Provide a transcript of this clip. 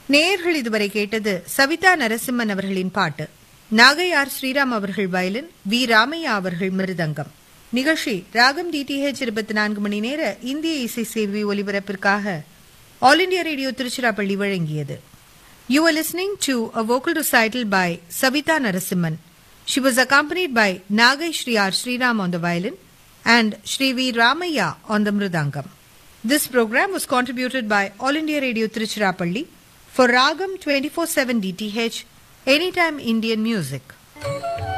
நேயர்கள் இதுவரை கேட்டது சவிதா நரசிம்மன் அவர்களின் பாட்டு நாகை ஆர் ஸ்ரீராம் அவர்கள் வயலின் வி ராமையா அவர்கள் மிருதங்கம் நிகழ்ச்சி ராகம் டிடிஹெச் இருபத்தி நான்கு மணி நேர இந்திய இசை சேவை ஒலிபரப்பிற்காக ஆல் இண்டியா ரேடியோ திருச்சிராப்பள்ளி வழங்கியது You are listening to a vocal recital by Savita Narasimhan. She was accompanied by Nagai Shri R. Sriram on the violin and Shri V. Ramaya on the mridangam. This program was contributed by All India Radio Tiruchirappalli for Ragam 24/7 DTH Anytime Indian Music.